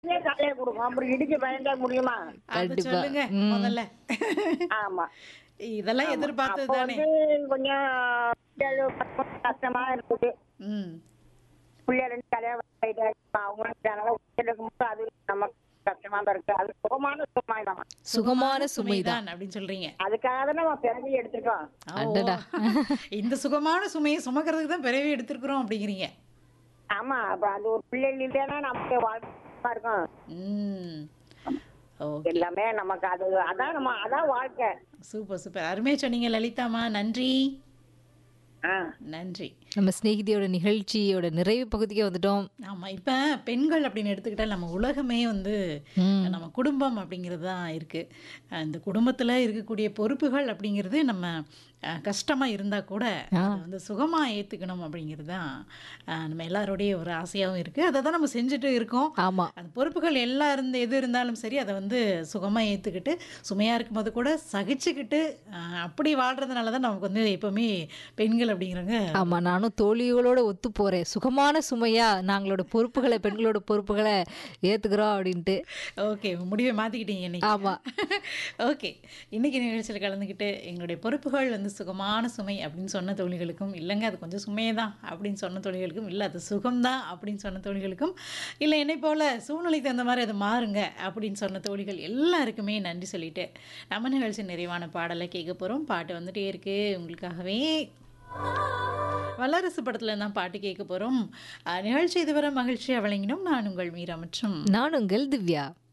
இதே காலையில கொடுக்கும் அப்புறம் இடிக்க பயந்தா முடியுமா அது கண்டிப்பா. சொல்லுங்க ம். முதல்ல ஆமா இதெல்லாம் எதிர்பார்த்தது அப்போ தானே வந்து கொஞ்சம் பிள்ளைகள் கஷ்டமா இருக்குது ம் பிள்ளை ரெண்டு கல்யாணம் ஆயிட்டாங்க அவங்க இருக்கும்போது அது நமக்கு கஷ்டமா தான் இருக்கு அது சுகமான சுகமாயிடும் சுகமான சுமைதான் சுமைதான் அப்படின்னு சொல்றீங்க அதுக்காக தான் நம்ம பிறவி எடுத்திருக்கோம் ஓ, அடடா. இந்த சுகமான சுமையை சுமக்கிறதுக்கு தான் பிறவி எடுத்திருக்கிறோம் அப்படிங்கிறீங்க ஆமா அப்ப அது ஒரு பிள்ளைகள் இல்லைன்னா நமக்கு வாழ்க்கை இருக்கும் ம் ஓ எல்லாமே நமக்கு அது அதான் நம்ம அதான் வாழ்க்கை சூப்பர் சூப்பர் அருமையா சொன்னீங்க லலிதாமா நன்றி ஆ நன்றி நம்ம சிநேகிதியோட நிகழ்ச்சியோட நிறைவு பகுதிக்கு வந்துட்டோம் ஆமா இப்ப பெண்கள் அப்படின்னு எடுத்துக்கிட்டா நம்ம உலகமே வந்து ம். நம்ம குடும்பம் அப்படிங்கிறது தான் இருக்கு அஹ் இந்த குடும்பத்துல இருக்கக்கூடிய பொறுப்புகள் அப்படிங்கிறது நம்ம அஹ், கஷ்டமா இருந்தா கூட அதை வந்து சுகமா ஏத்துக்கணும் அப்படிங்கிறது தான் அஹ், நம்ம எல்லாருடைய ஒரு ஆசையாகவும் இருக்கு அதை தான் நம்ம செஞ்சுட்டு இருக்கோம் ஆமா அந்த பொறுப்புகள் எல்லாம் இருந்து எது இருந்தாலும் சரி அதை வந்து சுகமாக ஏற்றுக்கிட்டு சுமையாக இருக்கும்போது கூட சகிச்சுக்கிட்டு அஹ், அப்படி வாழ்கிறதுனால தான் நமக்கு வந்து எப்போவுமே பெண்கள் அப்படிங்கிறவங்க ஆமா நானும் தோழிகளோட ஒத்து போறேன் சுகமான சுமையா நாங்களோட பொறுப்புகளை பெண்களோட பொறுப்புகளை ஏத்துக்கிறோம் அப்படின்ட்டு ஓகே முடிவை மாற்றிக்கிட்டீங்க இன்னைக்கு ஆமா. ஓகே இன்னைக்கு நிகழ்ச்சியில் கலந்துக்கிட்டு எங்களுடைய பொறுப்புகள் வந்து சுகமான சுமை அப்படின்னு சொன்ன தோழிகளுக்கும் இல்லைங்க அது கொஞ்சம் சுமையே தான் அப்படின்னு சொன்ன தோழிகளுக்கும் இல்லை அது சுகம்தான் அப்படின்னு சொன்ன தோழிகளுக்கும் இல்லை என்னை போல் சூழ்நிலைக்கு தகுந்த மாதிரி அது மாறுங்க அப்படின்னு சொன்ன தோழிகள் எல்லாருக்குமே நன்றி சொல்லிட்டு நம்ம நிகழ்ச்சி நிறைவான பாடலை கேட்க போகிறோம் பாட்டு வந்துட்டே இருக்கு உங்களுக்காகவே வல்லரசு படத்துல தான் பாட்டு கேட்க போகிறோம் நிகழ்ச்சி இதுவரை மகிழ்ச்சியாக வழங்கினோம் நான் உங்கள் மீரா மற்றும் நான் உங்கள் திவ்யா